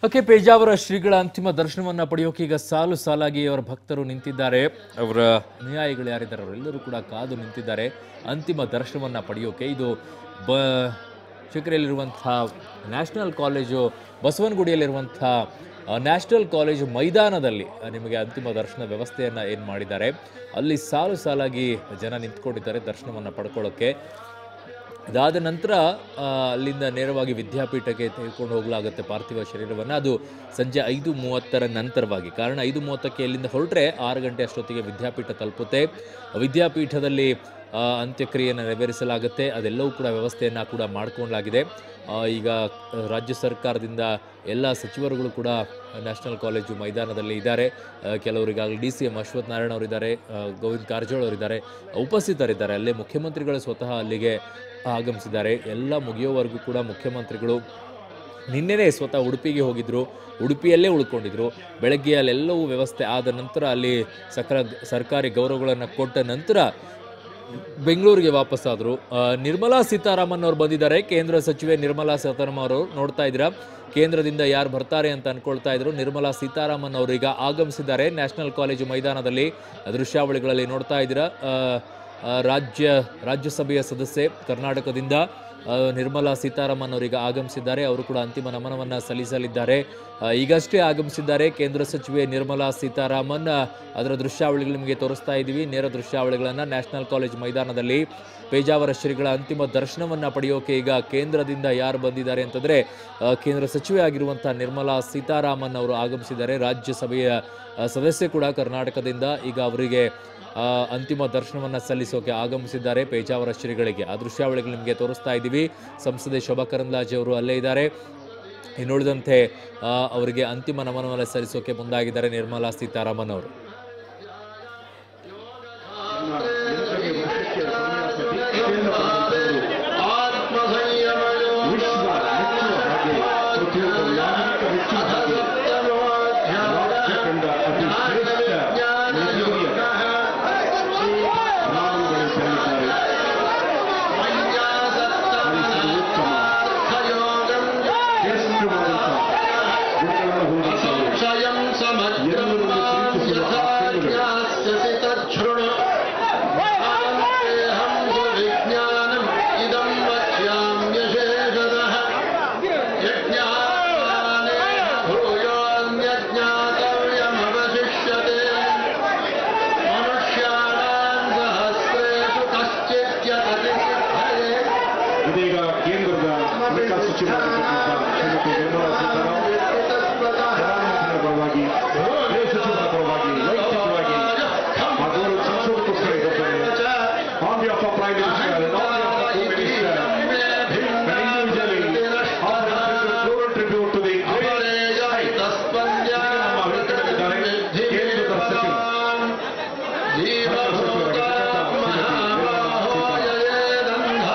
Okay Pejavara ಶ್ರೀಗಳ ಅಂತಿಮ ದರ್ಶನವನ್ನ ಪಡೆಯೋಕೆ ಈಗ ಸಾಲು ಸಾಲಾಗಿ ಅವರ ಭಕ್ತರು ನಿಂತಿದ್ದಾರೆ ಅವರ ಅನುಯಾಯಿಗಳು ಯಾರಿದ್ದಾರೆ ಅವರೆಲ್ಲರೂ ಕೂಡ ಕಾದು ನಿಂತಿದ್ದಾರೆ ಅಂತಿಮ ದರ್ಶನವನ್ನ ಪಡೆಯೋಕೆ ಇದು ಬ ಚಿಕ್ಕರೆಯಲ್ಲಿರುವಂತಹ ನ್ಯಾಷನಲ್ ಕಾಲೇಜು ಬಸವನಗುಡಿಯಲ್ಲಿರುವಂಥ ನ್ಯಾಷನಲ್ ಕಾಲೇಜು ಮೈದಾನದಲ್ಲಿ ಆ, ನಿಮಗೆ ಅಂತಿಮ ದರ್ಶನ ವ್ಯವಸ್ಥೆಯನ್ನು ಏನು ಮಾಡಿದ್ದಾರೆ ಅಲ್ಲಿ ಸಾಲು ಸಾಲಾಗಿ ಜನ ನಿಂತ್ಕೊಂಡಿದ್ದಾರೆ ದರ್ಶನವನ್ನು ಪಡ್ಕೊಳ್ಳೋಕ್ಕೆ ಇದಾದ ನಂತರ ಆ, ಅಲ್ಲಿಂದ ನೇರವಾಗಿ ವಿದ್ಯಾಪೀಠಕ್ಕೆ ತೆಗೆದುಕೊಂಡು ಹೋಗಲಾಗುತ್ತೆ ಪಾರ್ಥಿವ ಶರೀರವನ್ನು ಅದು ಸಂಜೆ ಐದು ಮೂವತ್ತರ ನಂತರವಾಗಿ ಕಾರಣ ಐದು ಮೂವತ್ತಕ್ಕೆ ಇಲ್ಲಿಂದ ಹೊರಟ್ರೆ ಆರು ಗಂಟೆ ಅಷ್ಟೊತ್ತಿಗೆ ವಿದ್ಯಾಪೀಠ ತಲುಪುತ್ತೆ ವಿದ್ಯಾಪೀಠದಲ್ಲಿ ಆ, ಅಂತ್ಯಕ್ರಿಯೆಯನ್ನು ನೆರವೇರಿಸಲಾಗುತ್ತೆ ಅದೆಲ್ಲವೂ ಕೂಡ ವ್ಯವಸ್ಥೆಯನ್ನು ಕೂಡ ಮಾಡಿಕೊಳ್ಳಲಾಗಿದೆ ಆ, ಈಗ ಆ, ರಾಜ್ಯ ಸರ್ಕಾರದಿಂದ ಎಲ್ಲ ಸಚಿವರುಗಳು ಕೂಡ ನ್ಯಾಷನಲ್ ಕಾಲೇಜು ಮೈದಾನದಲ್ಲಿ ಇದ್ದಾರೆ ಆ, ಕೆಲವರಿಗಾಗಲಿ D C M Ashwath Narayana ಅವರಿದ್ದಾರೆ ಆ, ಗೋವಿಂದ್ ಕಾರಜೋಳ ಅವರಿದ್ದಾರೆ ಉಪಸ್ಥಿತರಿದ್ದಾರೆ ಅಲ್ಲೇ ಮುಖ್ಯಮಂತ್ರಿಗಳು ಸ್ವತಃ ಅಲ್ಲಿಗೆ ಆಗಮಿಸಿದ್ದಾರೆ ಎಲ್ಲ ಮುಗಿಯೋವರೆಗೂ ಕೂಡ ಮುಖ್ಯಮಂತ್ರಿಗಳು ನಿನ್ನೆನೇ ಸ್ವತಃ ಉಡುಪಿಗೆ ಹೋಗಿದ್ರು ಉಡುಪಿಯಲ್ಲೇ ಉಳ್ಕೊಂಡಿದ್ರು ಬೆಳಗ್ಗೆ ಅಲ್ಲೆಲ್ಲವೂ ವ್ಯವಸ್ಥೆ ಆದ ನಂತರ ಅಲ್ಲಿ ಸಕಲ ಸರ್ಕಾರಿ ಗೌರವಗಳನ್ನು ಕೊಟ್ಟ ನಂತರ ಬೆಂಗಳೂರಿಗೆ ವಾಪಸ್ಸಾದರು ನಿರ್ಮಲಾ ಸೀತಾರಾಮನ್ ಅವರು ಬಂದಿದ್ದಾರೆ ಕೇಂದ್ರ ಸಚಿವೆ ನಿರ್ಮಲಾ ಸೀತಾರಾಮನ್ ಅವರು ನೋಡ್ತಾ ಇದ್ದೀರಾ ಕೇಂದ್ರದಿಂದ ಯಾರು ಬರ್ತಾರೆ ಅಂತ ಅನ್ಕೊಳ್ತಾ ಇದ್ರು ನಿರ್ಮಲಾ ಸೀತಾರಾಮನ್ ಅವರು ಈಗ ಆಗಮಿಸಿದ್ದಾರೆ ನ್ಯಾಷನಲ್ ಕಾಲೇಜು ಮೈದಾನದಲ್ಲಿ ದೃಶ್ಯಾವಳಿಗಳಲ್ಲಿ ನೋಡ್ತಾ ಇದ್ದೀರಾ ಆ, ಆ, ರಾಜ್ಯ ರಾಜ್ಯಸಭೆಯ ಸದಸ್ಯೆ ಕರ್ನಾಟಕದಿಂದ ಆ, ನಿರ್ಮಲಾ ಸೀತಾರಾಮನ್ ಅವರೀಗ ಆಗಮಿಸಿದ್ದಾರೆ ಅವರು ಕೂಡ ಅಂತಿಮ ನಮನವನ್ನು ಸಲ್ಲಿಸಲಿದ್ದಾರೆ ಆ, ಈಗಷ್ಟೇ ಆಗಮಿಸಿದ್ದಾರೆ ಕೇಂದ್ರ ಸಚಿವೆ ನಿರ್ಮಲಾ ಸೀತಾರಾಮನ್ ಆ, ಅದರ ದೃಶ್ಯಾವಳಿಗಳು ನಿಮಗೆ ತೋರಿಸ್ತಾ ಇದ್ದೀವಿ ನೇರ ದೃಶ್ಯಾವಳಿಗಳನ್ನು ನ್ಯಾಷನಲ್ ಕಾಲೇಜ್ ಮೈದಾನದಲ್ಲಿ ಪೇಜಾವರ ಶ್ರೀಗಳ ಅಂತಿಮ ದರ್ಶನವನ್ನು ಪಡೆಯೋಕೆ ಈಗ ಕೇಂದ್ರದಿಂದ ಯಾರು ಬಂದಿದ್ದಾರೆ ಅಂತಂದರೆ ಕೇಂದ್ರ ಸಚಿವೆ ಆಗಿರುವಂಥ ನಿರ್ಮಲಾ ಸೀತಾರಾಮನ್ ಅವರು ಆಗಮಿಸಿದ್ದಾರೆ ರಾಜ್ಯಸಭೆಯ ಆ, ಸದಸ್ಯೆ ಕೂಡ ಕರ್ನಾಟಕದಿಂದ ಈಗ ಅವರಿಗೆ ಆ, ಅಂತಿಮ ದರ್ಶನವನ್ನು ಸಲ್ಲಿಸೋಕೆ ಆಗಮಿಸಿದ್ದಾರೆ ಪೇಜಾವರ ಶ್ರೀಗಳಿಗೆ ಆ ದೃಶ್ಯಾವಳಿಗಳು ನಿಮಗೆ ತೋರಿಸ್ತಾ ಇದ್ದೀವಿ ಸಂಸದೆ ಶೋಭಾ ಕರಂದ್ಲಾಜೆ ಅವರು ಅಲ್ಲೇ ಇದ್ದಾರೆ ಇನ್ನುಳಿದಂತೆ ಆ, ಅವರಿಗೆ ಅಂತಿಮ ನಮನವನ್ನು ಸಲ್ಲಿಸೋಕೆ ಮುಂದಾಗಿದ್ದಾರೆ ನಿರ್ಮಲಾ ಸೀತಾರಾಮನ್ ಅವರು ವಿಶ್ವ ಮೆಚ್ಚುವ ಹಾಗೆ ಪ್ರತಿಯೊಬ್ಬ ನಾಗರಿಕ ಮೆಚ್ಚುವ ಹಾಗೆ ರಾಜ್ಯ ಕಂಡ ಅತಿ ಶ್ರೇಷ್ಠ ನದಿಯ ರಾಮಗಳು ಸಲ್ಲಿದ್ದಾರೆ ಸರ್ವೋತ್ತಮ ಶ್ರೇಷ್ಠವಾದಂಥ ಗುಣಗಳನ್ನು ಹೊಂದಿದ್ದಾರೆ ಎಲ್ಲರನ್ನು ಪ್ರೀತಿಸುವ ಆ ಕಣ್ಣುಗಳು ಇದೀಗ ಕೇಂದ್ರದ ಹಣಕಾಸು ಸಚಿವರಾಗಿರ್ತಕ್ಕಂಥ ಶ್ರೀಮತಿ ನಿರ್ಮಲಾ ಸೀತಾರಾಮನ್ ಪ್ರಧಾನಮಂತ್ರಿಗಳ ಪರವಾಗಿ ಗೃಹ ಸಚಿವರ ಪರವಾಗಿ ವೈಯಕ್ತಿಕವಾಗಿ ಹಾಗೂ ಸಂಶೋಧಕೋಸ್ಕರ ಇದ್ದಾರೆ On behalf of Prime Minister and on behalf of Home Minister, and individually offer a global tribute to the great site. ನಮ್ಮ ವೆಂಕಟರಿದ್ದಾರೆ ಕೇಂದ್ರದ ಸಚಿವ ಹಣಕಾಸು ಸಚಿವರಾಗಿರ್ತಕ್ಕಂಥ ಶ್ರೀಮತಿ ನಿರ್ಮಲಾ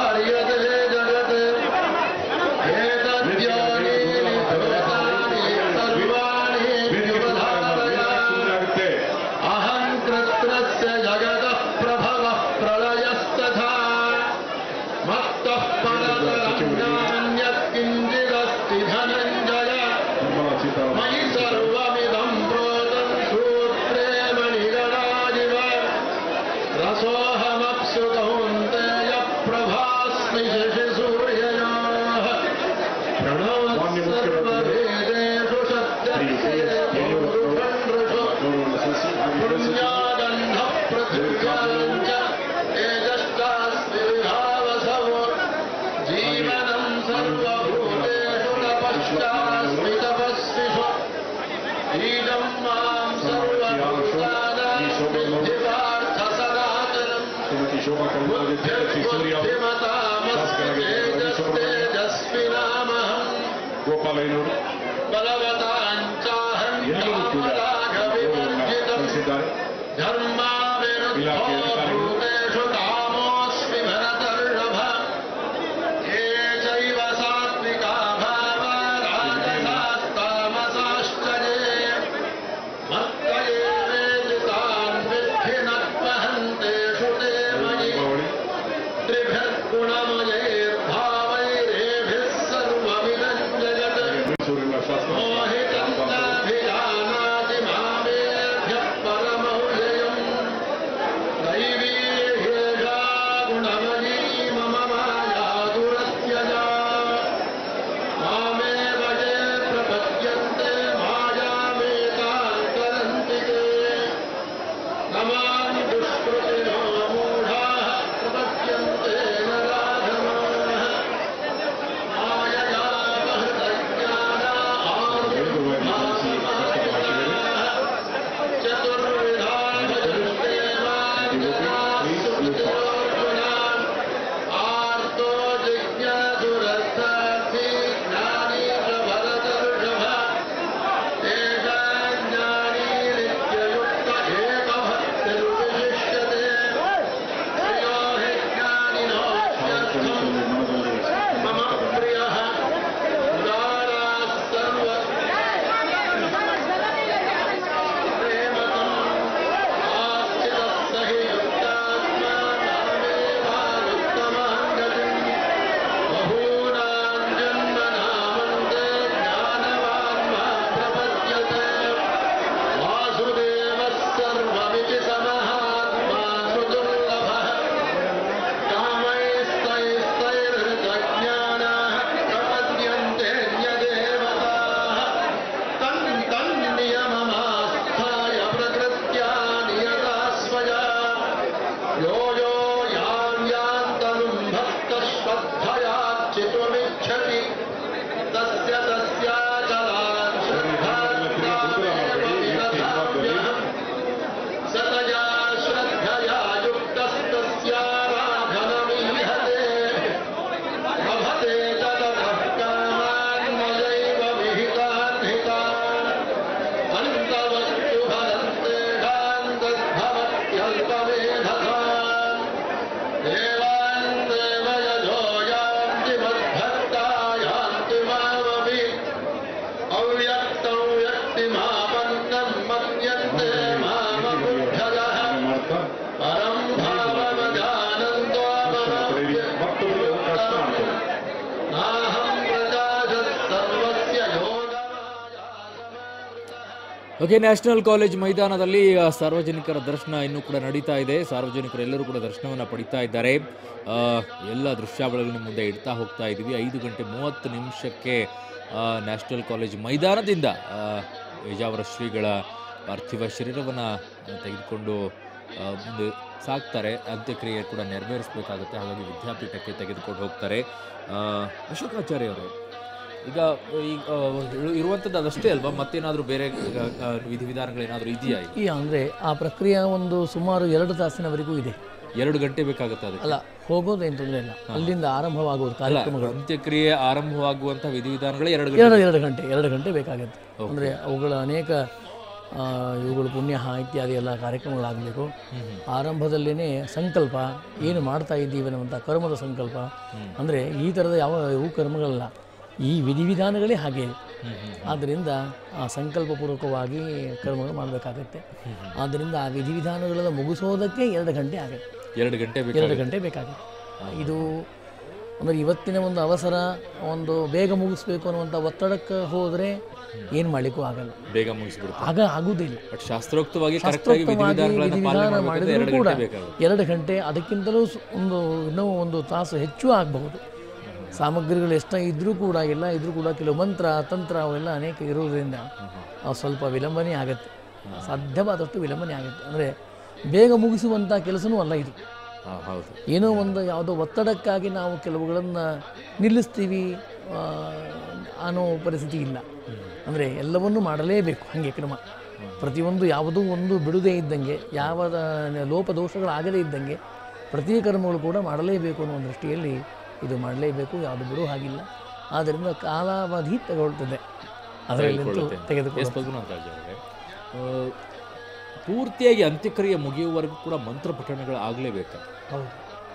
ವೇದಿಕೆ ಅಹಂ ಕೃತ್ರಸ್ಯ ಜಗತಃ ಪ್ರಭವಃ ಪ್ರಳಯಸ್ತಥಾ ಮತ್ತಃ ಪರತರಣ್ಯಾನ್ಯತ್ ಕಿಂಚಿದಸ್ತಿ ಧನಂಜಯ ನಿರ್ಮಲಾ ಸೀತಾರಾಮನ್ ಮಯಿ ಸರ್ವಮಿದಂ ಪ್ರೋತಂ ಸೂತ್ರೇ ಮಣಿಗಣಾದಿವ ರಸೋಹಮಪ್ಸು ಕೌಂತೆಯ ಪ್ರಭಾಸ್ಮಿ ಶಶಿ ಸೂರ್ಯಯೋಃ ಪ್ರಣವಃ ಸರ್ವವೇದೇಷು ಸತ್ಯಸ್ಯೇವ ಪುರುಷೋ ಗೌರವವನ್ನು ಸಲ್ಲಿಸಿ ಹಾಗೂ ಗೃಹ ಸಚಿವ पुण्यागन्ध पृथिव्याञ्च तेजष्टास्ति विभावसवो जीवनं सर्वभूतेषु तपश्चास्मि तपस्विषु ईदं मां सर्वभूतानां विद्धि पार्थ सनातनम् ಶ್ರೀಮತಿ ಶೋಭಾ ಕರಂದ್ಲಾಜೆ ಶ್ರೀ ಸೂರ್ಯ बुद्धिमतामस्मि तेजस्विनामहम् ಗೋಪಾಲಯ್ಯನವರು बलवताञ्चाहं ಎಲ್ಲರೂ ಕೂಡ ಗೌರವವನ್ನು कामरागविवर्जितम् ಸಲ್ಲಿಸಿದ್ದಾರೆ ಇಲಾಖೆಯ ಅಧಿಕಾರಿಗಳು धर्माविरुद्धेषु कामोऽस्मि भरतर्षभ ये चैव सात्विका भावा राजसास्तामसाश्च ये मत्तये तान् विद्धि न त्वहन्तेषु ते मयि ದೀಪಾವಳಿ त्रिभिर्गुणमयैर्भावैरेभिः सर्वमिदं जगत् ಮೈಸೂರಿನ ಶಾಸಕ मोहि ಓಕೆ ನ್ಯಾಷನಲ್ ಕಾಲೇಜ್ ಮೈದಾನದಲ್ಲಿ ಆ, ಸಾರ್ವಜನಿಕರ ದರ್ಶನ ಇನ್ನೂ ಕೂಡ ನಡೀತಾ ಇದೆ ಸಾರ್ವಜನಿಕರು ಎಲ್ಲರೂ ಕೂಡ ದರ್ಶನವನ್ನು ಪಡಿತಾ ಇದ್ದಾರೆ ಆ, ಎಲ್ಲ ದೃಶ್ಯಾವಳಿಗಳು ನಿಮ್ಮ ಮುಂದೆ ಇಡ್ತಾ ಹೋಗ್ತಾ ಇದ್ದೀವಿ ಐದು ಗಂಟೆ ಮೂವತ್ತು ನಿಮಿಷಕ್ಕೆ ಆ, ನ್ಯಾಷನಲ್ ಕಾಲೇಜ್ ಮೈದಾನದಿಂದ ಆ, ವಿಜಾವರ ಶ್ರೀಗಳ ಪಾರ್ಥಿವ ಶರೀರವನ್ನು ತೆಗೆದುಕೊಂಡು ಆ, ಮುಂದೆ ಸಾಕ್ತಾರೆ ಅಂತ್ಯಕ್ರಿಯೆ ಕೂಡ ನೆರವೇರಿಸಬೇಕಾಗುತ್ತೆ ಹಾಗಾಗಿ ವಿದ್ಯಾಪೀಠಕ್ಕೆ ತೆಗೆದುಕೊಂಡು ಹೋಗ್ತಾರೆ ಆ, ಅಶೋಕಾಚಾರ್ಯ ಅವರು ಈಗ ಈಗ ಇರುವಂಥದ್ದು ಅದಷ್ಟೇ ಅಲ್ವಾ ಮತ್ತೇನಾದರೂ ಬೇರೆ ಈಗ, ಆ, ವಿಧಿವಿಧಾನಗಳೇನಾದರೂ ಇದೆಯಾ ಈಗ? ಈ ಅಂದರೆ ಆ ಪ್ರಕ್ರಿಯೆ ಒಂದು ಸುಮಾರು ಎರಡು ತಾಸಿನವರೆಗೂ ಇದೆ ಎರಡು ಗಂಟೆ ಬೇಕಾಗುತ್ತೆ ಅದಕ್ಕೆ ಅಲ್ಲ ಹೋಗೋದೇನು ತೊಂದರೆ ಇಲ್ಲ ಅಲ್ಲಿಂದ ಆರಂಭವಾಗುವುದು ಅಲ್ಲ ಕಾರ್ಯಕ್ರಮಗಳು ಅಂತ್ಯಕ್ರಿಯೆ ಆರಂಭವಾಗುವಂಥ ವಿಧಿವಿಧಾನಗಳು ಎರಡು ಗಂಟೆ ಎರಡು ಎರಡು ಗಂಟೆ ಎರಡು ಗಂಟೆ ಬೇಕಾಗುತ್ತೆ ಅಂದರೆ ಅವುಗಳ ಅನೇಕ ಆ, ಇವುಗಳು ಪುಣ್ಯ ಇತ್ಯಾದಿ ಎಲ್ಲ ಕಾರ್ಯಕ್ರಮಗಳಾಗಬೇಕು ಆರಂಭದಲ್ಲೇ ಸಂಕಲ್ಪ ಏನು ಮಾಡ್ತಾ ಇದ್ದೀವಿ ಅನ್ನುವಂಥ ಕರ್ಮದ ಸಂಕಲ್ಪ ಅಂದರೆ ಈ ಥರದ ಯಾವ ಇವು ಕರ್ಮಗಳಲ್ಲ ಈ ವಿಧಿವಿಧಾನಗಳೇ ಹಾಗೆ ಆದ್ದರಿಂದ ಆ ಸಂಕಲ್ಪಪೂರ್ವಕವಾಗಿ ಕರ್ಮಗಳು ಮಾಡಬೇಕಾಗತ್ತೆ ಆದ್ದರಿಂದ ಆ ವಿಧಿವಿಧಾನಗಳನ್ನು ಮುಗಿಸೋದಕ್ಕೆ ಎರಡು ಗಂಟೆ ಆಗುತ್ತೆ ಎರಡು ಗಂಟೆ ಬೇಕು ಎರಡು ಗಂಟೆ ಬೇಕಾಗುತ್ತೆ ಇದು ಅಂದರೆ ಇವತ್ತಿನ ಒಂದು ಅವಸರ ಒಂದು ಬೇಗ ಮುಗಿಸ್ಬೇಕು ಅನ್ನುವಂಥ ಒತ್ತಡಕ್ಕೆ ಹೋದರೆ ಏನು ಮಾಡಲಿಕ್ಕೂ ಆಗಲ್ಲ ಬೇಗ ಮುಗಿಸ್ಬಿಡುತ್ತೆ ಆಗ ಆಗುವುದಿಲ್ಲ ಬಟ್ ಶಾಸ್ತ್ರೋಕ್ತವಾಗಿ ಕರೆಕ್ಟಾಗಿ ಶಾಸ್ತ್ರೋಕ್ತವಾಗಿ ವಿಧಿವಿಧಾನಗಳನ್ನು ಪಾಲನೆ ವಿಧಿವಿಧಾನ ಮಾಡಬೇಕಾದ್ರೆ ಎರಡು ಮಾಡಿದರೂ ಕೂಡ ಗಂಟೆ ಬೇಕಾಗುತ್ತೆ ಎರಡು ಗಂಟೆ ಅದಕ್ಕಿಂತಲೂ ಸು- ಒಂದು ಇನ್ನೂ ಒಂದು ತಾಸು ಹೆಚ್ಚು ಆಗಬಹುದು ಸಾಮಗ್ರಿಗಳು ಎಷ್ಟೇ ಇದ್ದರೂ ಕೂಡ ಎಲ್ಲ ಇದ್ರೂ ಕೂಡ ಕೆಲವು ಮಂತ್ರ ತಂತ್ರ ಅವೆಲ್ಲ ಅನೇಕ ಇರೋದ್ರಿಂದ ಅವು ಸ್ವಲ್ಪ ವಿಳಂಬನೆ ಆಗುತ್ತೆ ಸಾಧ್ಯವಾದಷ್ಟು ವಿಳಂಬನೆ ಆಗುತ್ತೆ ಅಂದರೆ ಬೇಗ ಮುಗಿಸುವಂಥ ಕೆಲಸನೂ ಅಲ್ಲ ಇದು ಹಾಂ ಹೌದು ಏನೋ ಒಂದು ಯಾವುದೋ ಒತ್ತಡಕ್ಕಾಗಿ ನಾವು ಕೆಲವುಗಳನ್ನು ನಿಲ್ಲಿಸ್ತೀವಿ ಆ, ಅನ್ನೋ ಪರಿಸ್ಥಿತಿ ಇಲ್ಲ ಅಂದರೆ ಎಲ್ಲವನ್ನೂ ಮಾಡಲೇಬೇಕು ಹಾಗೆ ಕ್ರಮ ಪ್ರತಿಯೊಂದು ಯಾವುದೂ ಒಂದು ಬಿಡುದೇ ಇದ್ದಂಗೆ ಯಾವ ಲೋಪದೋಷಗಳಾಗದೇ ಇದ್ದಂಗೆ ಪ್ರತಿ ಕರ್ಮಗಳು ಕೂಡ ಮಾಡಲೇಬೇಕು ಅನ್ನೋ ದೃಷ್ಟಿಯಲ್ಲಿ ಇದು ಮಾಡಲೇಬೇಕು ಯಾವುದು ಬಿಡೋ ಹಾಗಿಲ್ಲ ಆದ್ದರಿಂದ ಕಾಲಾವಧಿ ತಗೊಳ್ತದೆ ಅದರಲ್ಲಂತೂ ತೆಗೆದುಕೊಳ್ಳುತ್ತೆ ಎಸ್ ಪದ್ಮನಾಭರಾಜ್ ಅವರೇ ಆ, ಪೂರ್ತಿಯಾಗಿ ಅಂತ್ಯಕ್ರಿಯೆ ಮುಗಿಯುವವರೆಗೂ ಕೂಡ ಮಂತ್ರ ಪಠಣಗಳು ಆಗಲೇಬೇಕಾ ಹೌದು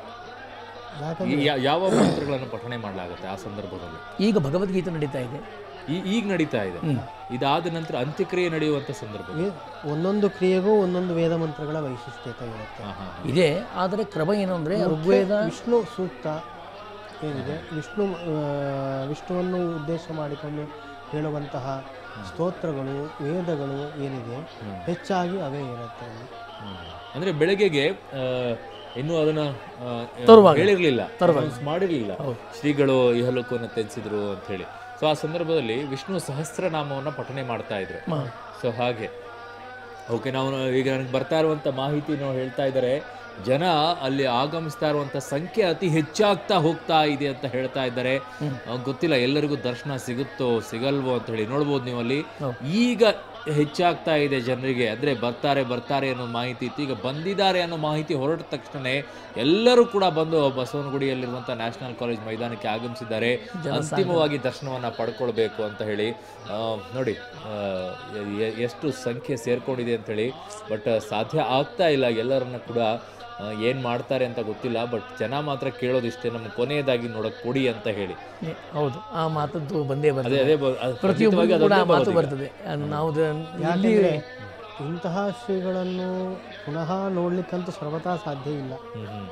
ಯಾಕಂದ್ರೆ ಯಾ- ಯಾವ ಮಂತ್ರಗಳನ್ನು ಪಠಣೆ ಮಾಡಲಾಗುತ್ತೆ ಆ ಸಂದರ್ಭದಲ್ಲಿ ಈಗ ಭಗವದ್ಗೀತೆ ನಡೀತಾ ಇದೆ ಈ- ಈಗ ನಡೀತಾ ಇದೆ ಇದಾದ ನಂತರ ಅಂತ್ಯಕ್ರಿಯೆ ನಡೆಯುವಂತ ಸಂದರ್ಭ ಈ- ಒಂದೊಂದು ಕ್ರಿಯೆಗೂ ಒಂದೊಂದು ವೇದ ಮಂತ್ರಗಳ ವೈಶಿಷ್ಟ್ಯತೆ ಇರುತ್ತೆ ಇದೆ ಆದರೆ ಕ್ರಮ ಏನು ಅಂದರೆ ಋಗ್ವೇದ ವಿಷ್ಣು ಸೂಕ್ತ ಏನಿದೆ ವಿಷ್ಣು ಆ, ವಿಷ್ಣುವನ್ನು ಉದ್ದೇಶ ಮಾಡಿಕೊಂಡು ಹೇಳುವಂತಹ ಸ್ತೋತ್ರಗಳು ವೇದಗಳು ಏನಿದೆ ಹೆಚ್ಚಾಗಿ ಅವೇ ಇರುತ್ತೆ ಅಲ್ಲಿ. ಅಂದ್ರೆ ಬೆಳಗ್ಗೆಗೆ ಆ, ಇನ್ನೂ ಅದನ್ನ ಆ, ತರುವಾಗ. ಹೇಳಿರ್ಲಿಲ್ಲ announce ಮಾಡಿರ್ಲಿಲ್ಲ ಶ್ರೀಗಳು ಇಹಲೋಕವನ್ನು ತೆಗೆಸಿದ್ರು ಅಂತ ಹೇಳಿ ಸೊ ಆ ಸಂದರ್ಭದಲ್ಲಿ ವಿಷ್ಣು ಸಹಸ್ರನಾಮವನ್ನ ಪಠಣೆ ಮಾಡ್ತಾ ಇದ್ರು ಸೊ ಹಾಗೆ ಓಕೆ ನಾವು ಈಗ ನನಗೆ ಬರ್ತಾ ಇರುವಂತ ಮಾಹಿತಿ ನಾವು ಹೇಳ್ತಾ ಇದ್ದಾರೆ ಜನ ಅಲ್ಲಿ ಆಗಮಿಸ್ತಾ ಇರುವಂತ ಸಂಖ್ಯೆ ಅತಿ ಹೆಚ್ಚಾಗ್ತಾ ಹೋಗ್ತಾ ಇದೆ ಅಂತ ಹೇಳ್ತಾ ಇದ್ದಾರೆ ಆ, ಗೊತ್ತಿಲ್ಲ ಎಲ್ಲರಿಗೂ ದರ್ಶನ ಸಿಗುತ್ತೋ ಸಿಗಲ್ವೋ ಅಂತ ಹೇಳಿ ನೋಡ್ಬೋದು ನೀವು ಅಲ್ಲಿ ಈಗ ಹೆಚ್ಚಾಗ್ತಾ ಇದೆ ಜನರಿಗೆ ಅಂದ್ರೆ ಬರ್ತಾರೆ ಬರ್ತಾರೆ ಅನ್ನೋ ಮಾಹಿತಿ ಇತ್ತು ಈಗ ಬಂದಿದ್ದಾರೆ ಅನ್ನೋ ಮಾಹಿತಿ ಹೊರಟ ತಕ್ಷಣ ಎಲ್ಲರೂ ಕೂಡ ಬಂದು ಬಸವನಗುಡಿಯಲ್ಲಿರುವಂತ ನ್ಯಾಷನಲ್ ಕಾಲೇಜ್ ಮೈದಾನಕ್ಕೆ ಆಗಮಿಸಿದ್ದಾರೆ ಅಂತಿಮವಾಗಿ ದರ್ಶನವನ್ನ ಪಡ್ಕೊಳ್ಬೇಕು ಅಂತ ಹೇಳಿ ಆ, ನೋಡಿ ಆ, ಎ- ಎ- ಎಷ್ಟು ಸಂಖ್ಯೆ ಸೇರ್ಕೊಂಡಿದೆ ಅಂತ ಹೇಳಿ ಬಟ್ ಸಾಧ್ಯ ಆಗ್ತಾ ಇಲ್ಲ ಎಲ್ಲರನ್ನ ಕೂಡ ಆ, ಏನ್ ಮಾಡ್ತಾರೆ ಅಂತ ಗೊತ್ತಿಲ್ಲ ಬಟ್ ಜನ ಮಾತ್ರ ಕೇಳೋದಿಷ್ಟೇ ನಮ್ಮ ಕೊನೆಯದಾಗಿ ನೋಡಕ್ ಕೊಡಿ ಅಂತ ಹೇಳಿ ನೆ- ಹೌದು ಆ ಮಾತದ್ದು ಬಂದೇ ಅದೇ ಬರ್ತದೆ ಅದೇ ಬ- ಅದು ಪ್ರತಿಯೊಬ್ಬರಿಗೂ ಖಂಡಿತವಾಗಿ ಕೂಡ ಆ ಅದೊಂದೇ ಮಾತು ಬರೋದು ಈಗ. ಬರ್ತದೆ ಅದ್ ನಾವು ದ- ಇಲ್ಲಿ ಯಾಕೆಂದ್ರೆ ಇಂತಹ ಶ್ರೀಗಳನ್ನು ಪುನಃ ನೋಡ್ಲಿಕ್ಕಂತೂ ಸರ್ವತಾ ಸಾಧ್ಯ ಇಲ್ಲ ಹ್ಮ್ ಹ್ಮ್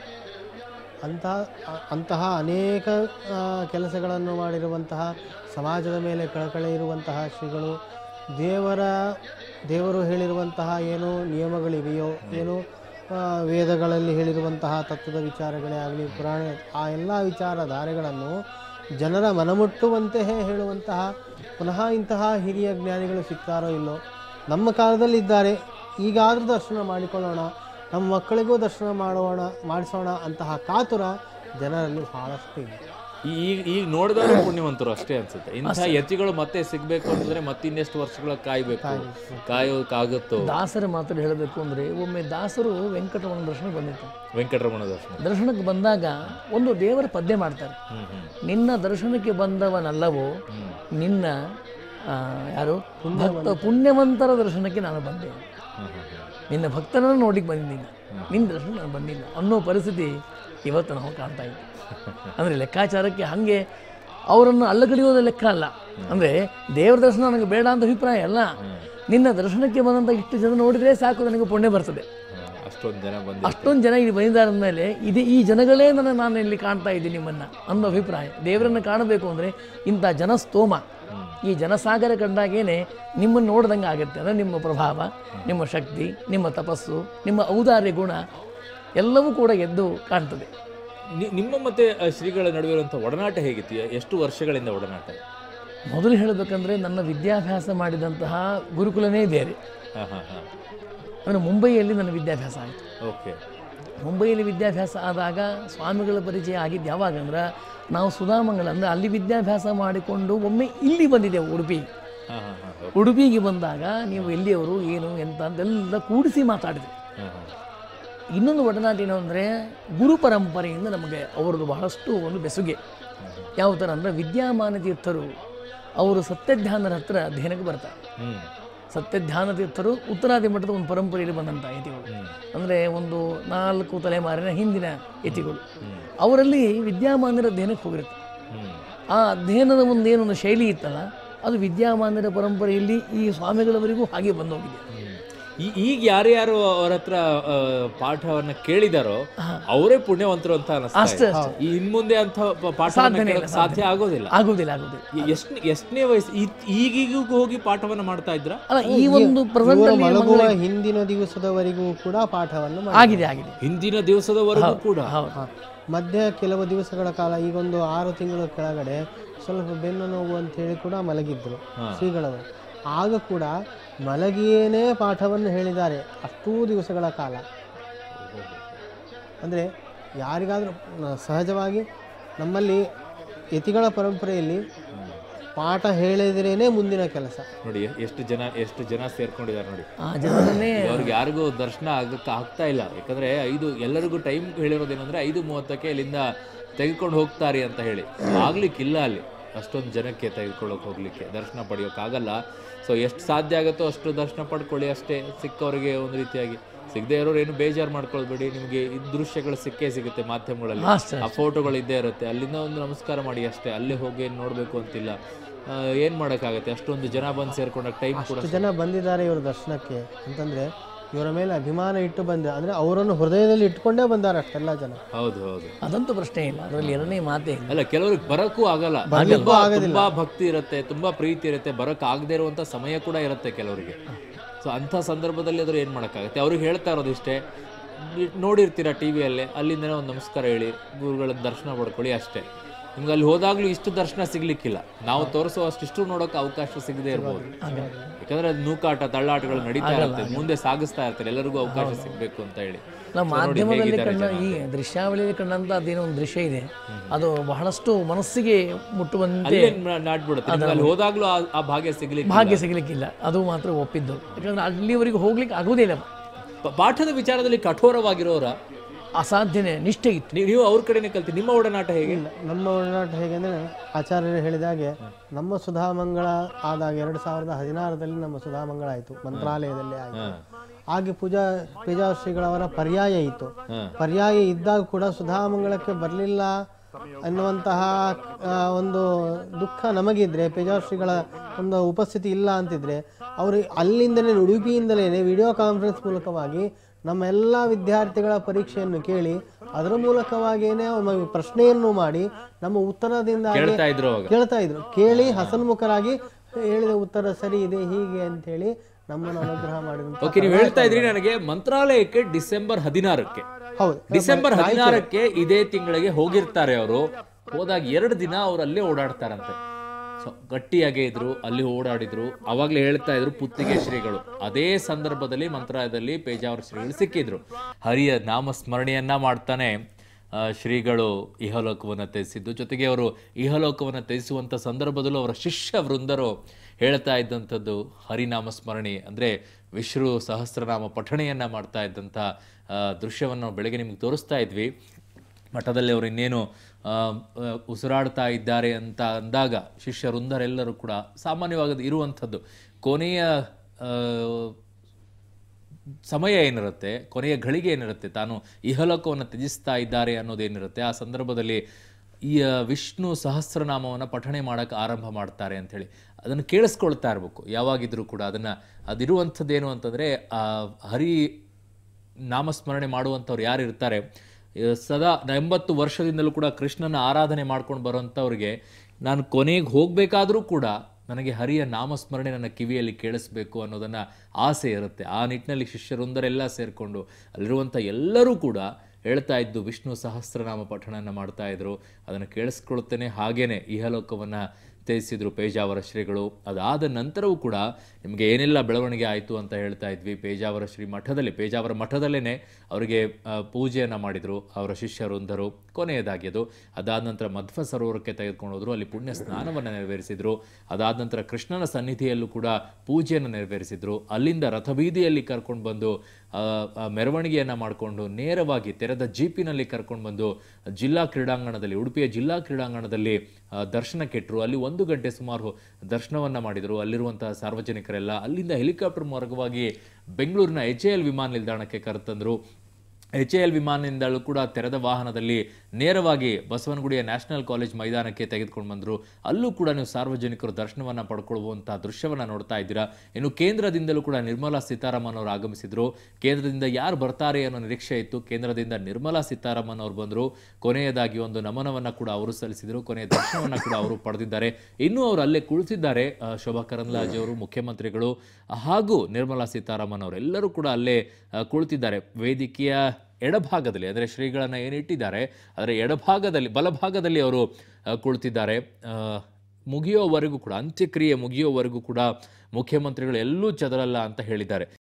ಅಂತಹ ಅ- ಅಂತಹ ಅನೇಕ ಆ, ಕೆಲಸಗಳನ್ನು ಮಾಡಿರುವಂತಹ ಸಮಾಜದ ಮೇಲೆ ಕಳಕಳಿ ಇರುವಂತಹ ಶ್ರೀಗಳು ದೇವರ ದೇವರು ಹೇಳಿರುವಂತಹ ಏನು ನಿಯಮಗಳಿವೆಯೋ ಏನು ಆ, ವೇದಗಳಲ್ಲಿ ಹೇಳಿರುವಂತಹ ತತ್ವದ ವಿಚಾರಗಳೇ ಆಗಲಿ ಪುರಾಣ ಆ ಎಲ್ಲ ವಿಚಾರಧಾರೆಗಳನ್ನು ಜನರ ಮನಮುಟ್ಟುವಂತೆ ಹೇಳುವಂತಹ ಪುನಃ ಇಂತಹ ಹಿರಿಯ ಜ್ಞಾನಿಗಳು ಸಿಗ್ತಾರೋ ಇಲ್ಲೋ ನಮ್ಮ ಕಾಲದಲ್ಲಿ ಇದ್ದಾರೆ ಈಗಾದರೂ ದರ್ಶನ ಮಾಡಿಕೊಳ್ಳೋಣ ನಮ್ಮ ಮಕ್ಕಳಿಗೂ ದರ್ಶನ ಮಾಡೋಣ ಮಾಡಿಸೋಣ ಅಂತಹ ಕಾತುರ ಜನರಲ್ಲಿ ಬಹಳಷ್ಟು ಇದೆ ಈ- ಈಗ ಈಗ ನೋಡಿದವರು ಪುಣ್ಯವಂತರು ಅಷ್ಟೇ ಅನ್ಸುತ್ತೆ ಇಂಥ ಯತಿಗಳು ಮತ್ತೆ ಸಿಗ್ಬೇಕು ಅಂತಂದ್ರೆ ಮತ್ತಿನ್ನೆಷ್ಟು ವರ್ಷಗಳ ಕಾಯ್ಬೇಕು ಕಾಯೋಕ್ಕಾಗುತ್ತೋ ದಾಸರ ಮಾತು ಹೇಳಬೇಕು ಅಂದರೆ ಒಮ್ಮೆ ದಾಸರು ವೆಂಕಟರಮಣ ದರ್ಶನ ಬಂದಿತ್ತು ವೆಂಕಟರಮಣ ದರ್ಶನ ದರ್ಶನಕ್ಕೆ ಬಂದಾಗ ಒಂದು ದೇವರ ಪದ್ಯ ಮಾಡ್ತಾರೆ ಹ್ಮ್ ಹ್ಮ್ ನಿನ್ನ ದರ್ಶನಕ್ಕೆ ಬಂದವನಲ್ಲವೋ ನಿನ್ನ ಆ, ಯಾರು ಭಕ್ತ ಪುಣ್ಯವಂತರ ದರ್ಶನಕ್ಕೆ ನಾನು ಬಂದೆ ಹ್ಮ್ ಹ್ಮ್ ಹ್ಮ್. ನಿನ್ನ ಭಕ್ತನನ್ನು ನೋಡಿಕ್ಕೆ ಬಂದಿಲ್ಲ ನಿನ್ನ ದರ್ಶನ ನಾನು ಬಂದಿಲ್ಲ ಅನ್ನೋ ಪರಿಸ್ಥಿತಿ ಇವತ್ತು ನಾವು ಕಾಣ್ತಾ ಇದ್ದೀವಿ ಅಂದರೆ ಲೆಕ್ಕಾಚಾರಕ್ಕೆ ಹಾಗೆ ಅವರನ್ನು ಅಲ್ಲಗಡಿಯೋದ ಲೆಕ್ಕ ಅಲ್ಲ ಅಂದರೆ ದೇವರ ದರ್ಶನ ನನಗೆ ಬೇಡ ಅಂತ ಅಭಿಪ್ರಾಯ ಅಲ್ಲ ನಿನ್ನ ದರ್ಶನಕ್ಕೆ ಬಂದಂಥ ಇಷ್ಟು ಜನ ನೋಡಿದರೆ ಸಾಕು ನನಗೆ ಪುಣ್ಯ ಬರ್ತದೆ ಹಾ, ಅಷ್ಟೊಂದು ಜನ ಬಂದು ಅಷ್ಟೊಂದು ಜನ ಇಲ್ಲಿ ಬಂದಿದ್ದಾರೆ ಅಂದಮೇಲೆ ಇದು ಈ ಜನಗಳೇ ನನ್ನ ನಾನು ಇಲ್ಲಿ ಕಾಣ್ತಾ ಇದ್ದೀನಿ ನಿಮ್ಮನ್ನು ಅನ್ನೋ ಅಭಿಪ್ರಾಯ ದೇವರನ್ನು ಕಾಣಬೇಕು ಅಂದರೆ ಇಂಥ ಜನಸ್ತೋಮ ಈ ಜನಸಾಗರ ಕಂಡಾಗೇನೆ ನಿಮ್ಮನ್ನು ನೋಡ್ದಂಗೆ ಆಗುತ್ತೆ ಅಂದರೆ ನಿಮ್ಮ ಪ್ರಭಾವ ನಿಮ್ಮ ಶಕ್ತಿ ನಿಮ್ಮ ತಪಸ್ಸು ನಿಮ್ಮ ಔದಾರ್ಯ ಗುಣ ಎಲ್ಲವೂ ಕೂಡ ಎದ್ದು ಕಾಣ್ತದೆ ನಿ- ನಿಮ್ಮ ಮತ್ತೆ ಆ, ಶ್ರೀಗಳ ನಡುವೆ ಇರುವಂಥ ಒಡನಾಟ ಹೇಗಿತ್ತು ಎ- ಎಷ್ಟು ವರ್ಷಗಳಿಂದ ಒಡನಾಟ ಮೊದಲು ಹೇಳಬೇಕಂದ್ರೆ ನನ್ನ ವಿದ್ಯಾಭ್ಯಾಸ ಮಾಡಿದಂತಹ ಗುರುಕುಲನೇ ಬೇರೆ ಹಾಂ ಹಾಂ ಹಾಂ ಅಂದರೆ ಮುಂಬೈಯಲ್ಲಿ ನನ್ನ ವಿದ್ಯಾಭ್ಯಾಸ ಆಯಿತು ಓಕೆ ಮುಂಬೈಯಲ್ಲಿ ವಿದ್ಯಾಭ್ಯಾಸ ಆದಾಗ ಸ್ವಾಮಿಗಳ ಪರಿಚಯ ಆಗಿದ್ದು ಯಾವಾಗ ಅಂದ್ರೆ ನಾವು ಸುಧಾಮಂಗಲ ಅಂದರೆ ಅಲ್ಲಿ ವಿದ್ಯಾಭ್ಯಾಸ ಮಾಡಿಕೊಂಡು ಒಮ್ಮೆ ಇಲ್ಲಿ ಬಂದಿದ್ದೆವು ಉಡುಪಿ ಹಾಂ ಹಾಂ ಹಾಂ ಉಡುಪಿಗೆ ಬಂದಾಗ ನೀವು ಎಲ್ಲಿಯವರು ಏನು ಎಂತ ಅಂತೆಲ್ಲ ಕೂಡಿಸಿ ಮಾತಾಡಿದ್ವಿ ಹಾಂ ಹಾಂ ಇನ್ನೊಂದು ಒಡನಾಟ ಏನು ಅಂದರೆ ಗುರು ಪರಂಪರೆಯಿಂದ ನಮಗೆ ಅವರದ್ದು ಬಹಳಷ್ಟು ಒಂದು ಬೆಸುಗೆ ಯಾವ ಥರ ಅಂದರೆ ವಿದ್ಯಾಮಾನ ತೀರ್ಥರು ಅವರು ಸತ್ಯಧ್ಯಾನರ ಹತ್ರ ಅಧ್ಯಯನಕ್ಕೆ ಬರ್ತಾರೆ ಹ್ಞೂ ಸತ್ಯಧ್ಯಾನ ತೀರ್ಥರು ಉತ್ತರಾದಿ ಮಠದ ಒಂದು ಪರಂಪರೆಯಲ್ಲಿ ಬಂದಂಥ ಯತಿಗಳು ಅಂದರೆ ಒಂದು ನಾಲ್ಕು ತಲೆಮಾರಿನ ಹಿಂದಿನ ಯತಿಗಳು ಅವರಲ್ಲಿ ವಿದ್ಯಾಮಾನ್ಯರ ಅಧ್ಯಯನಕ್ಕೆ ಹೋಗಿರುತ್ತೆ ಹ್ಞೂ ಆ ಅಧ್ಯಯನದ ಒಂದು ಏನೊಂದು ಶೈಲಿ ಇತ್ತಲ್ಲ ಅದು ವಿದ್ಯಾಮಾನ್ಯರ ಪರಂಪರೆಯಲ್ಲಿ ಈ ಸ್ವಾಮಿಗಳವರಿಗೂ ಹಾಗೆ ಬಂದೋಗಿದೆ ಈ ಈಗ ಯಾರ್ಯಾರು ಅವ್ರ ಹತ್ರ ಆ, ಪಾಠವನ್ನ ಕೇಳಿದಾರೋ ಅವರೇ ಪುಣ್ಯವಂತರು ಅಂತ ಅನಿಸ್ತಾ ಅಷ್ಟೇ ಇದೆ. ಈ ಇನ್ ಮುಂದೆ ಅಂತ ಪ- ಪಾಠವನ್ನ ಕೇಳಕ್ ಸಾಧ್ಯ ಆಗೋದಿಲ್ಲ ಆಗೋದಿಲ್ಲ ಆಗೋದಿಲ್ಲ ಎ- ಎಷ್ಟನೇ ಎಷ್ಟನೇ ವಯಸ್ಸು ಈ- ಈಗೀಗೂ ಹೋಗಿ ಪಾಠವನ್ನ ಮಾಡ್ತಾ ಇದ್ರ ಅಲ್ಲ ಈ ಒಂದು ಪ್ರೆಸೆಂಟ್ ಇವರು ಅಲ್ಲಿ ಮಲಗುವ ಹಿಂದಿನ ದಿವಸದವರೆಗೂ ಕೂಡ ಪಾಠವನ್ನು ಮಾಡಿ ಆಗಿದೆ ಆಗಿದೆ ಹಿಂದಿನ ದಿವಸದವರೆಗೂ ಕೂಡ ಹೌದು ಹಾ. ಮಧ್ಯ ಕೆಲವು ದಿವಸಗಳ ಕಾಲ ಈಗೊಂದು ಆರು ತಿಂಗಳ ಕೆಳಗಡೆ ಸ್ವಲ್ಪ ಬೆನ್ನು ನೋವು ಅಂತ ಹೇಳಿ ಕೂಡ ಮಲಗಿದ್ರು ಶ್ರೀಗಳವರು ಆಗ ಕೂಡ ಮಲಗಿಯೇನೇ ಪಾಠವನ್ನು ಹೇಳಿದ್ದಾರೆ ಅಷ್ಟೂ ದಿವಸಗಳ ಕಾಲ ಅಂದರೆ ಯಾರಿಗಾದರೂ ಸಹಜವಾಗಿ ನಮ್ಮಲ್ಲಿ ಯತಿಗಳ ಪರಂಪರೆಯಲ್ಲಿ ಪಾಠ ಹೇಳಿದ್ರೇನೆ ಮುಂದಿನ ಕೆಲಸ ನೋಡಿ ಎಷ್ಟು ಜನ ಎಷ್ಟು ಜನ ಸೇರ್ಕೊಂಡಿದ್ದಾರೆ ನೋಡಿ ಆ ಜನರನ್ನೇ ಅವ್ರಿಗೆ ಯಾರಿಗೂ ದರ್ಶನ ಆಗಕ್ಕೆ ಆಗ್ತಾ ಇಲ್ಲ ಯಾಕಂದ್ರೆ ಐದು ಎಲ್ಲರಿಗೂ ಟೈಮ್ ಹೇಳಿರೋದೇನಂದ್ರೆ ಐದು ಮೂವತ್ತಕ್ಕೆ ಇಲ್ಲಿಂದ ತೆಗೆದುಕೊಂಡು ಹೋಗ್ತಾರೆ ಅಂತ ಹೇಳಿ ಆಗ್ಲಿಕ್ಕಿಲ್ಲ ಅಲ್ಲಿ ಅಷ್ಟೊಂದು ಜನಕ್ಕೆ ತೆಗೆದುಕೊಳ್ಳೋಕೆ ಹೋಗ್ಲಿಕ್ಕೆ ದರ್ಶನ ಪಡೆಯೋಕ್ಕಾಗಲ್ಲ ಸೊ ಎಷ್ಟು ಸಾಧ್ಯ ಆಗುತ್ತೋ ಅಷ್ಟು ದರ್ಶನ ಪಡ್ಕೊಳ್ಳಿ ಅಷ್ಟೇ ಸಿಕ್ಕವರಿಗೆ ಒಂದು ರೀತಿಯಾಗಿ ಸಿಗದೆ ಇರೋರು ಏನು ಬೇಜಾರು ಮಾಡ್ಕೊಳ್ಬೇಡಿ ನಿಮಗೆ ಈ ದೃಶ್ಯಗಳು ಸಿಕ್ಕೇ ಸಿಗುತ್ತೆ ಮಾಧ್ಯಮಗಳಲ್ಲಿ ಅಷ್ಟೇ ಆ ಫೋಟೋಗಳು ಇದ್ದೇ ಇರುತ್ತೆ ಅಲ್ಲಿಂದ ಒಂದು ನಮಸ್ಕಾರ ಮಾಡಿ ಅಷ್ಟೇ ಅಲ್ಲಿ ಹೋಗಿ ಏನು ನೋಡಬೇಕು ಅಂತಿಲ್ಲ ಆ, ಏನ್ ಮಾಡೋಕ್ಕಾಗತ್ತೆ ಅಷ್ಟೊಂದು ಜನ ಬಂದು ಸೇರ್ಕೊಂಡಾಗ ಟೈಮ್ ಕೂಡ ಎಷ್ಟು ಜನ ಬಂದಿದ್ದಾರೆ ಇವರು ದರ್ಶನಕ್ಕೆ ಅಂತಂದ್ರೆ ಇವರ ಮೇಲೆ ಅಭಿಮಾನ ಇಟ್ಟು ಬಂದ ಅಂದ್ರೆ ಅವರನ್ನು ಹೃದಯದಲ್ಲಿ ಇಟ್ಕೊಂಡೇ ಬಂದಾರೆ ಅಷ್ಟೆಲ್ಲ ಜನ ಹೌದು ಹೌದು ಅದಂತೂ ಪ್ರಶ್ನೆ ಇಲ್ಲ ಅದರಲ್ಲಿ ಎರಡನೇ ಮಾತೇ ಇಲ್ಲ ಅಲ್ಲ ಕೆಲವ್ರಿಗೆ ಬರಕ್ಕೂ ಆಗಲ್ಲ ತುಂಬಾ ತುಂಬಾ ಭಕ್ತಿ ಇರುತ್ತೆ ತುಂಬಾ ಪ್ರೀತಿ ಇರುತ್ತೆ ಬರಕ್ ಆಗದೆ ಇರುವಂತ ಸಮಯ ಕೂಡ ಇರುತ್ತೆ ಕೆಲವರಿಗೆ ಸೊ ಅಂಥ ಸಂದರ್ಭದಲ್ಲಿ ಅದ್ರ ಏನ್ ಮಾಡಕ್ಕಾಗತ್ತೆ ಅವ್ರಿಗೆ ಹೇಳ್ತಾ ಇರೋದು ಇಷ್ಟೇ ನೀವ್ ನೋಡಿರ್ತೀರಾ ಟಿ ವಿಯಲ್ಲೇ ಅಲ್ಲಿಂದನೇ ಒಂದು ನಮಸ್ಕಾರ ಹೇಳಿ ಗುರುಗಳ ದರ್ಶನ ಪಡ್ಕೊಳ್ಳಿ ಅಷ್ಟೇ ನಿಮ್ಗೆ ಅಲ್ಲಿ ಹೋದಾಗ್ಲೂ ಇಷ್ಟು ದರ್ಶನ ಸಿಗ್ಲಿಕ್ಕಿಲ್ಲ ನಾವು ತೋರಿಸೋ ಅಷ್ಟಿಷ್ಟು ನೋಡೋಕೆ ಅವಕಾಶ ಸಿಗದೆ ಇರ್ಬೋದು ಯಾಕಂದ್ರೆ ಅದು ನೂಕಾಟ ತಳ್ಳಾಟಗಳು ನಡೀತಾ ಇರುತ್ತೆ ಮುಂದೆ ಸಾಗಿಸ್ತಾ ಇರ್ತಾರೆ ಎಲ್ಲರಿಗೂ ಅವಕಾಶ ಸಿಗ್ಬೇಕು ಅಂತ ಹೇಳಿ ನಾವು ಮಾಧ್ಯಮದಲ್ಲಿ ಕಂಡ ಈ ದೃಶ್ಯಾವಳಿಯಲ್ಲಿ ಕಂಡಂತ ಅದೇನೋ ಒಂದು ದೃಶ್ಯ ಇದೆ ಅದು ಬಹಳಷ್ಟು ಮನಸ್ಸಿಗೆ ಮುಟ್ಟುವಂತೆ ಅಲ್ಲೇ ನ- ನಾಟ್ಬಿಡುತ್ತೆ ನಿಮ್ಗೆ ಅಲ್ಲಿ ಹೋದಾಗ್ಲೂ ಆ- ಆ ಭಾಗ್ಯ ಸಿಗ್ಲಿಕ್ಕೆ ಭಾಗ್ಯ ಸಿಗ್ಲಿಕ್ಕಿಲ್ಲ ಅದು ಮಾತ್ರ ಒಪ್ಪಿದ್ದು ಯಾಕಂದ್ರೆ ಅಲ್ಲಿವರೆಗೆ ಹೋಗ್ಲಿಕ್ಕೆ ಆಗೋದಿಲ್ಲ ಪ- ಪಾಠದ ವಿಚಾರದಲ್ಲಿ ಕಠೋರವಾಗಿರೋರ ಅಸಾಧ್ಯನೇ ನಿಷ್ಠೆ ಇತ್ತು ನೀವು ನೀವು ಅವ್ರ ಕಡೆನೇ ಕಲ್ತಿ ನಿಮ್ಮ ಒಡನಾಟ ಹೇಗೆ ನಮ್ಮ ಒಡನಾಟ ಹೇಗೆಂದ್ರೆ ಆಚಾರ್ಯರು ಹೇಳಿದಾಗೆ ನಮ್ಮ ಸುಧಾಮಂಗಳ ಆದಾಗ ಎರಡು ಸಾವಿರದ ಹದಿನಾರರಲ್ಲಿ ನಮ್ಮ ಸುಧಾಮಂಗಳ ಆಯಿತು ಮಂತ್ರಾಲಯದಲ್ಲಿ ಆಯಿತು ಹಾಗೆ ಪೂಜಾ ಪೂಜಾ ಶ್ರೀಗಳವರ ಪರ್ಯಾಯ ಇತ್ತು ಪರ್ಯಾಯ ಇದ್ದಾಗ ಕೂಡ ಸುಧಾಮಂಗಳಕ್ಕೆ ಬರಲಿಲ್ಲ ಅನ್ನುವಂತಹ ಆ, ಒಂದು ದುಃಖ ನಮಗಿದ್ರೆ ಪೇಜಾಶ್ರೀಗಳ ಒಂದು ಉಪಸ್ಥಿತಿ ಇಲ್ಲ ಅಂತಿದ್ರೆ ಅವರು ಅಲ್ಲಿಂದಲೇ ಉಡುಪಿಯಿಂದಲೇ ವಿಡಿಯೋ ಕಾನ್ಫರೆನ್ಸ್ ಮೂಲಕವಾಗಿ ನಮ್ಮ ಎಲ್ಲ ವಿದ್ಯಾರ್ಥಿಗಳ ಪರೀಕ್ಷೆಯನ್ನು ಕೇಳಿ ಅದರ ಮೂಲಕವಾಗಿಯೇ ನಮಗೆ ಪ್ರಶ್ನೆಯನ್ನು ಮಾಡಿ ನಮ್ಮ ಉತ್ತರದಿಂದ ಕೇಳ್ತಾ ಇದ್ರು ಅವಾಗ ಕೇಳ್ತಾ ಇದ್ರು ಕೇಳಿ ಹಸನ್ಮುಖರಾಗಿ ಹೇಳಿದ ಉತ್ತರ ಸರಿ ಇದೆ ಹೀಗೆ ಅಂತ ಹೇಳಿ ನಮ್ಮನ್ನು ಅನುಗ್ರಹ ಮಾಡಿದಂತ ಓಕೆ ನೀವು ಹೇಳ್ತಾ ಇದ್ರಿ ನನಗೆ ಮಂತ್ರಾಲಯಕ್ಕೆ ಡಿಸೆಂಬರ್ ಹದಿನಾರಕ್ಕೆ ಹೌದು ಡಿಸೆಂಬರ್ ಹದಿನಾರಕ್ಕೆ ಇದೇ ತಿಂಗಳಿಗೆ ಹೋಗಿರ್ತಾರೆ ಅವರು ಹೋದಾಗ ಎರಡು ದಿನ ಅವ್ರು ಅಲ್ಲೇ ಓಡಾಡ್ತಾರಂತೆ ಸೊ ಗಟ್ಟಿಯಾಗೇ ಇದ್ರು ಅಲ್ಲಿ ಓಡಾಡಿದ್ರು ಅವಾಗ್ಲೇ ಹೇಳ್ತಾ ಇದ್ರು ಪುತ್ತಿಗೆ ಶ್ರೀಗಳು ಅದೇ ಸಂದರ್ಭದಲ್ಲಿ ಮಂತ್ರಾಲಯದಲ್ಲಿ ಪೇಜಾವರ ಶ್ರೀಗಳು ಸಿಕ್ಕಿದ್ರು ಹರಿಯ ನಾಮ ಸ್ಮರಣೆಯನ್ನ ಮಾಡ್ತಾನೆ ಆ, ಶ್ರೀಗಳು ಇಹಲೋಕವನ್ನು ತ್ಯಜಿಸಿದ್ದು ಜೊತೆಗೆ ಅವರು ಇಹಲೋಕವನ್ನು ತ್ಯಜಿಸುವಂಥ ಸಂದರ್ಭದಲ್ಲೂ ಅವರ ಶಿಷ್ಯ ವೃಂದರು ಹೇಳ್ತಾ ಇದ್ದಂಥದ್ದು ಹರಿನಾಮ ಸ್ಮರಣೆ ಅಂದರೆ ವಿಷ್ಣು ಸಹಸ್ರನಾಮ ಪಠಣೆಯನ್ನ ಮಾಡ್ತಾ ಇದ್ದಂಥ ಆ, ದೃಶ್ಯವನ್ನು ನಾವು ಬೆಳಗ್ಗೆ ನಿಮ್ಗೆ ತೋರಿಸ್ತಾ ಇದ್ವಿ ಮಠದಲ್ಲಿ ಅವರು ಇನ್ನೇನು ಆ, ಆ, ಉಸಿರಾಡ್ತಾ ಇದ್ದಾರೆ ಅಂತ ಅಂದಾಗ ಶಿಷ್ಯ ವೃಂದರೆಲ್ಲರೂ ಕೂಡ ಸಾಮಾನ್ಯವಾಗಿ ಇರುವಂಥದ್ದು ಕೊನೆಯ ಆ, ಸಮಯ ಏನಿರುತ್ತೆ ಕೊನೆಯ ಘಳಿಗೆ ಏನಿರುತ್ತೆ ತಾನು ಇಹಲೋಕವನ್ನು ತ್ಯಜಿಸ್ತಾ ಇದ್ದಾರೆ ಅನ್ನೋದೇನಿರುತ್ತೆ ಆ ಸಂದರ್ಭದಲ್ಲಿ ಈ ಆ, ವಿಷ್ಣು ಸಹಸ್ರನಾಮವನ್ನು ಪಠಣೆ ಮಾಡೋಕ್ಕೆ ಆರಂಭ ಮಾಡ್ತಾರೆ ಅಂಥೇಳಿ ಅದನ್ನು ಕೇಳಿಸ್ಕೊಳ್ತಾ ಇರಬೇಕು ಯಾವಾಗಿದ್ರೂ ಕೂಡ ಅದನ್ನು ಅದಿರುವಂಥದ್ದೇನು ಅಂತಂದರೆ ಆ ಹರಿ ನಾಮಸ್ಮರಣೆ ಮಾಡುವಂಥವ್ರು ಯಾರು ಇರ್ತಾರೆ ಆ, ಸದಾ ಎಂಬತ್ತು ವರ್ಷದಿಂದಲೂ ಕೂಡ ಕೃಷ್ಣನ ಆರಾಧನೆ ಮಾಡ್ಕೊಂಡು ಬರೋಂಥವ್ರಿಗೆ ನಾನು ಕೊನೆಗೆ ಹೋಗಬೇಕಾದ್ರೂ ಕೂಡ ನನಗೆ ಹರಿಯ ನಾಮಸ್ಮರಣೆ ನನ್ನ ಕಿವಿಯಲ್ಲಿ ಕೇಳಿಸ್ಬೇಕು ಅನ್ನೋದನ್ನು ಆಸೆ ಇರುತ್ತೆ ಆ ನಿಟ್ಟಿನಲ್ಲಿ ಶಿಷ್ಯರೊಂದರೆಲ್ಲ ಸೇರಿಕೊಂಡು ಅಲ್ಲಿರುವಂಥ ಎಲ್ಲರೂ ಕೂಡ ಹೇಳ್ತಾ ಇದ್ದು ವಿಷ್ಣು ಸಹಸ್ರನಾಮ ಪಠಣನ ಮಾಡ್ತಾ ಇದ್ರು ಅದನ್ನು ಕೇಳಿಸ್ಕೊಳ್ತೇನೆ ಹಾಗೇನೆ ಇಹಲೋಕವನ್ನು ತ್ಯಜಿಸಿದ್ರು ಪೇಜಾವರ ಶ್ರೀಗಳು ಅದಾದ ನಂತರವೂ ಕೂಡ ನಿಮಗೆ ಏನೆಲ್ಲ ಬೆಳವಣಿಗೆ ಆಯಿತು ಅಂತ ಹೇಳ್ತಾ ಇದ್ವಿ ಪೇಜಾವರ ಶ್ರೀ ಮಠದಲ್ಲಿ ಪೇಜಾವರ ಮಠದಲ್ಲೇ ಅವರಿಗೆ ಆ, ಪೂಜೆಯನ್ನು ಮಾಡಿದರು ಅವರ ಶಿಷ್ಯರೊಂದರು ಕೊನೆಯದಾಗಿ ಅದು ಅದಾದ ನಂತರ ಮಧ್ವ ಸರೋವರಕ್ಕೆ ತೆಗೆದುಕೊಂಡು ಹೋದ್ರು ಅಲ್ಲಿ ಪುಣ್ಯ ಸ್ನಾನವನ್ನು ನೆರವೇರಿಸಿದ್ರು ಅದಾದ ನಂತರ ಕೃಷ್ಣನ ಸನ್ನಿಧಿಯಲ್ಲೂ ಕೂಡ ಪೂಜೆಯನ್ನು ನೆರವೇರಿಸಿದ್ರು ಅಲ್ಲಿಂದ ರಥಬೀದಿಯಲ್ಲಿ ಕರ್ಕೊಂಡು ಬಂದು ಆ, ಆ ಮೆರವಣಿಗೆಯನ್ನು ಮಾಡಿಕೊಂಡು ನೇರವಾಗಿ ತೆರೆದ ಜೀಪಿನಲ್ಲಿ ಕರ್ಕೊಂಡು ಬಂದು ಜಿಲ್ಲಾ ಕ್ರೀಡಾಂಗಣದಲ್ಲಿ ಉಡುಪಿಯ ಜಿಲ್ಲಾ ಕ್ರೀಡಾಂಗಣದಲ್ಲಿ ಆ, ದರ್ಶನಕ್ಕೆ ಇಟ್ಟರು ಅಲ್ಲಿ ಒಂದು ಗಂಟೆ ಸುಮಾರು ದರ್ಶನವನ್ನು ಮಾಡಿದರು ಅಲ್ಲಿರುವಂತಹ ಸಾರ್ವಜನಿಕರೆಲ್ಲ ಅಲ್ಲಿಂದ ಹೆಲಿಕಾಪ್ಟರ್ ಮಾರ್ಗವಾಗಿ ಬೆಂಗಳೂರಿನ ಎಚ್ ಎ ಎಲ್ ವಿಮಾನ ನಿಲ್ದಾಣಕ್ಕೆ ಕರೆತಂದರು ಎಚ್ ಎ ಎಲ್ ವಿಮಾನದಿಂದಲೂ ಕೂಡ ತೆರೆದ ವಾಹನದಲ್ಲಿ ನೇರವಾಗಿ ಬಸವನಗುಡಿಯ ನ್ಯಾಷನಲ್ ಕಾಲೇಜ್ ಮೈದಾನಕ್ಕೆ ತೆಗೆದುಕೊಂಡು ಬಂದರು ಅಲ್ಲೂ ಕೂಡ ನೀವು ಸಾರ್ವಜನಿಕರು ದರ್ಶನವನ್ನು ಪಡ್ಕೊಳ್ಳುವಂಥ ದೃಶ್ಯವನ್ನು ನೋಡ್ತಾ ಇದ್ದೀರಾ ಇನ್ನು ಕೇಂದ್ರದಿಂದಲೂ ಕೂಡ ನಿರ್ಮಲಾ ಸೀತಾರಾಮನ್ ಅವರು ಆಗಮಿಸಿದ್ರು ಕೇಂದ್ರದಿಂದ ಯಾರು ಬರ್ತಾರೆ ಅನ್ನೋ ನಿರೀಕ್ಷೆ ಇತ್ತು ಕೇಂದ್ರದಿಂದ ನಿರ್ಮಲಾ ಸೀತಾರಾಮನ್ ಅವರು ಬಂದರು ಕೊನೆಯದಾಗಿ ಒಂದು ನಮನವನ್ನು ಕೂಡ ಅವರು ಸಲ್ಲಿಸಿದರು ಕೊನೆಯ ದರ್ಶನವನ್ನು ಕೂಡ ಅವರು ಪಡೆದಿದ್ದಾರೆ ಇನ್ನೂ ಅವರು ಅಲ್ಲೇ ಕುಳಿತಿದ್ದಾರೆ ಆ, ಶೋಭಾ ಕರಂದ್ಲಾಜೆ ಅವರು ಮುಖ್ಯಮಂತ್ರಿಗಳು ಹಾಗೂ ನಿರ್ಮಲಾ ಸೀತಾರಾಮನ್ ಅವರು ಎಲ್ಲರೂ ಕೂಡ ಅಲ್ಲೇ ಆ, ಕುಳಿತಿದ್ದಾರೆ ವೇದಿಕೆಯ ಎಡಭಾಗದಲ್ಲಿ ಅಂದರೆ ಶ್ರೀಗಳನ್ನು ಏನು ಇಟ್ಟಿದ್ದಾರೆ ಅದರ ಎಡಭಾಗದಲ್ಲಿ ಬಲಭಾಗದಲ್ಲಿ ಅವರು ಆ, ಕುಳಿತಿದ್ದಾರೆ ಆ, ಮುಗಿಯೋವರೆಗೂ ಕೂಡ ಅಂತ್ಯಕ್ರಿಯೆ ಮುಗಿಯೋವರೆಗೂ ಕೂಡ ಮುಖ್ಯಮಂತ್ರಿಗಳು ಎಲ್ಲೂ ಚದರಲ್ಲ ಅಂತ ಹೇಳಿದ್ದಾರೆ